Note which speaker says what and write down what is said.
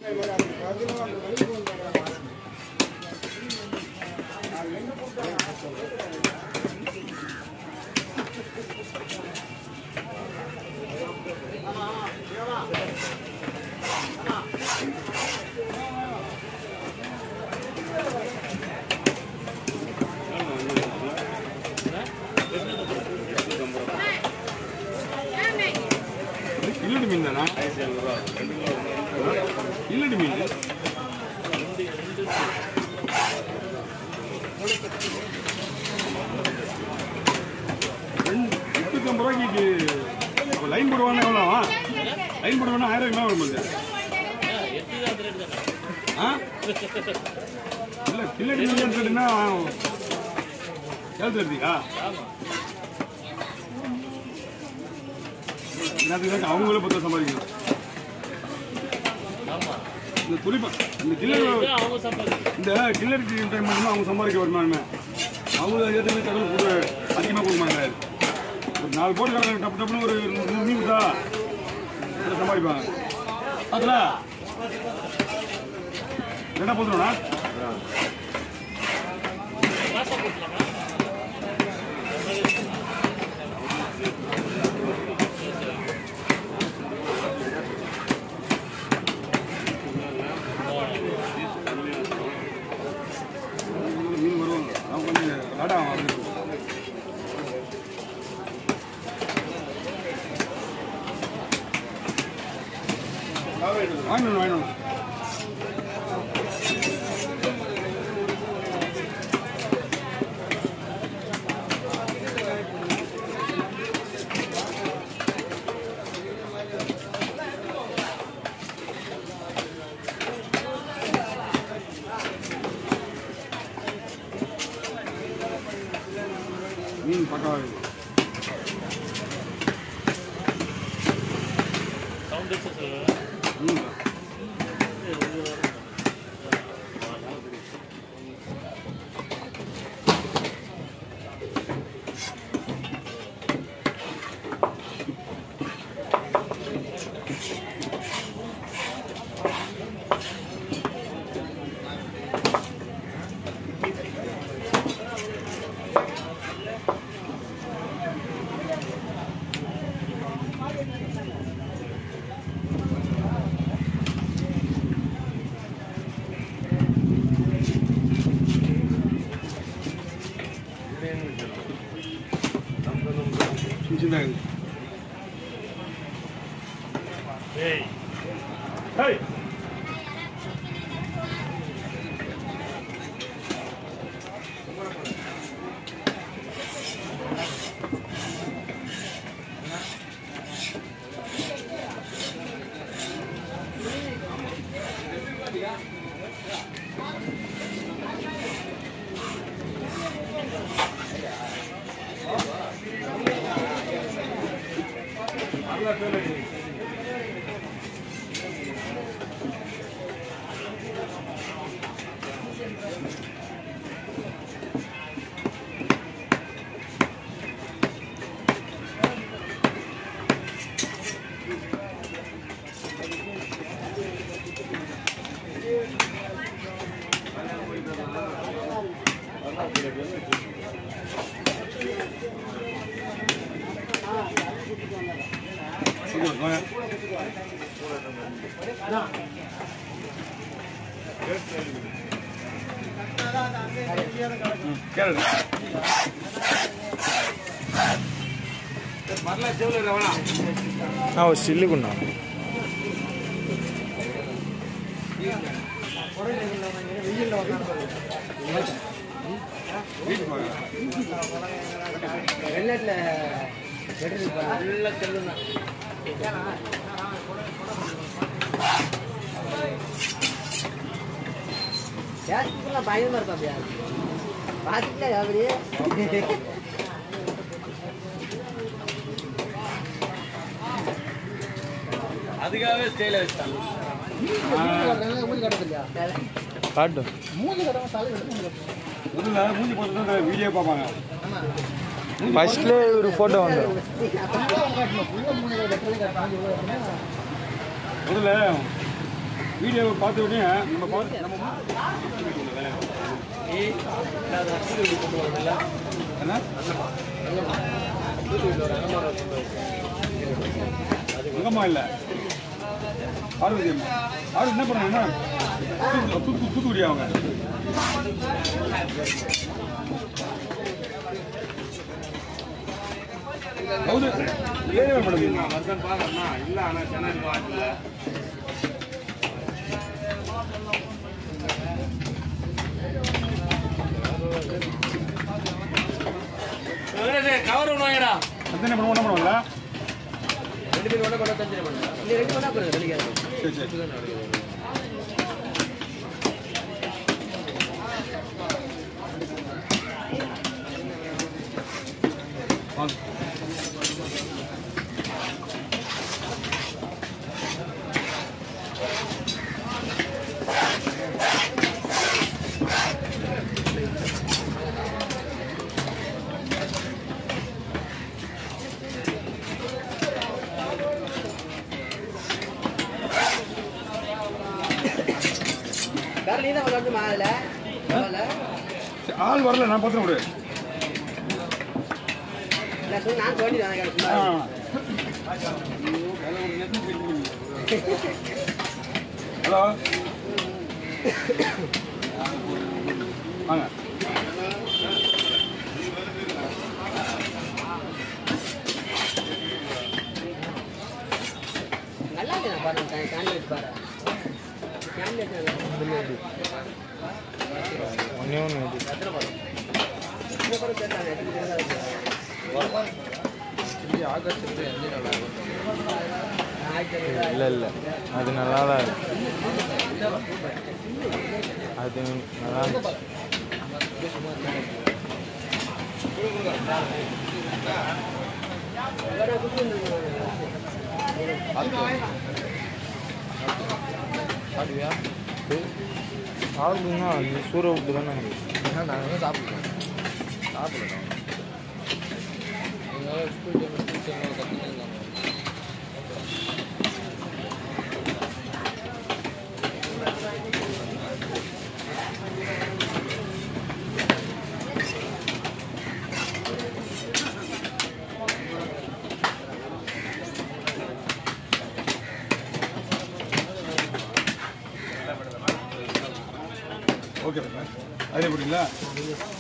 Speaker 1: இல்லடி மீன் தானா இல்லடி மீன் ரெண்டு முப்பத்தொம்பது ரூபாய்க்கு அப்போ லைன் போடுவானா எவ்வளோ லைன் போடுவானா ஆயிரம் என்ன வரும் அது ஆ இல்லை கில்லடி மீன் சொல்லிட்டுன்னா கேள்வி எடுத்தீங்களா எல்லாத்துக்கும் அவங்களே பத்து சம்பாதிக்கணும் இந்த துளிப்பா இந்த கில்லர்
Speaker 2: அவங்க சம்பாதி
Speaker 1: இந்த கில்லர் டைம் மட்டும்தான் அவங்க சம்பாதிக்க வருமானமே அவங்க ஏற்கனவே தகவல் கூட அதிகமாக கொடுக்க மாட்டாங்க ஒரு நாலு போட்டு கணக்கு டப்பு டப்புன்னு ஒரு நூறு மீன் கொடுத்தா அதை சம்பாதிப்பாங்க அதில் ரெண்டா போதுருவா
Speaker 2: காசா கொடுக்கலாமா
Speaker 1: மீன் வருவாங்க அவங்க கொஞ்சம் லாடா ஆகும் வாங்கணும் வாங்கணும் மீன் பக்காவாக இருக்கு
Speaker 2: சவுண்ட் வச்சு சொல்லுவேன்
Speaker 1: ம் சின்னதாக இருக்கு
Speaker 2: ஏய்
Speaker 1: ஹேய் சூப்பர் வாங்க ம், கேரட் మరలా చెవులు రవాణా
Speaker 3: సిల్లుకున్నా
Speaker 4: பயமா இருப்பா அப்படியா பாத்துக்கல அப்படியே
Speaker 2: அதுக்காகவே ஸ்டைல வச்சுட்டாங்க
Speaker 4: மூஞ்சி கட்டது இல்லையா
Speaker 3: காட்டு
Speaker 4: மூஞ்சி கட்டவும் தலை மூஞ்சி
Speaker 1: முதல்ல மூஞ்சி போட்டு வீடியோ பார்ப்பாங்க
Speaker 3: ஃபர்ஸ்ட்ல ஒரு ஃபோட்டோ வந்துடும்
Speaker 1: முதல்ல வீடியோவை பார்த்த உடனே நம்ம பார்த்து நம்ம
Speaker 2: ஏய் நான் அதை தூத்துக்குடி கொண்டு வரல
Speaker 1: என்ன
Speaker 2: தூத்துக்குடியில் ஒரு அங்கமாக கொண்டு
Speaker 1: அங்கம்மா இல்லை பார்வதி அம்மா ஆறு என்ன பண்ணாங்க தூத்து தூத்து- தூத்துக்குடி அவங்க ಹೌದು ಏನೇ ಮೇಡಮ್
Speaker 2: வருஷம் பாருண்ணா இல்லை ஆனால் ಚೆನ್ನಾಗಿ வாங்கல கவர் ஒன்று வாங்கடா
Speaker 1: ಮತ್ತೆ ಮೇಡಮ್ ಒಣ ಮಾಡಲ್ಲ
Speaker 4: ரெண்டு பேரும் ஒன்றா கொண்டு தஞ்சிட பண்ணலாம் நீ ரெண்டு பண்ணா போறது வெளிக்காது
Speaker 1: சரி சரி வாங்க
Speaker 4: வேற நீ தான் விளாண்டுமா அதில் பரவாயில்ல
Speaker 1: சரி, ஆள் வரல நான் பார்த்துட்டு விடு
Speaker 4: நான் சொல்லி நான் சொல்லி தான்
Speaker 1: ஆ. ஹலோ வாங்க
Speaker 4: நல்லா இருக்கு நான் பாருங்க கேண்டிடேட் பாரு கேண்டிடேட்
Speaker 3: ஒன்றே ஒன்று இது
Speaker 4: இந்த பாரு சேர்த்தாங்க எட்டு பேர் தான் இருக்கு ஆயிரத்தி ஐநூறு
Speaker 3: இல்லை இல்லை அது நல்லா தான் இருக்கு அது நல்லா இருந்துச்சு
Speaker 4: வேற குத்து
Speaker 3: சாப்பிடுங்க நீ சூற விட்டு தானே
Speaker 5: நாங்கள் சாப்பிடுவோம் சாப்பிடலாம் எங்கள் ஸ்கூல் டைம் ஸ்கூல் டைம் கற்றுனே இருந்தாங்க
Speaker 1: ஓகே அதே போட்டீங்களா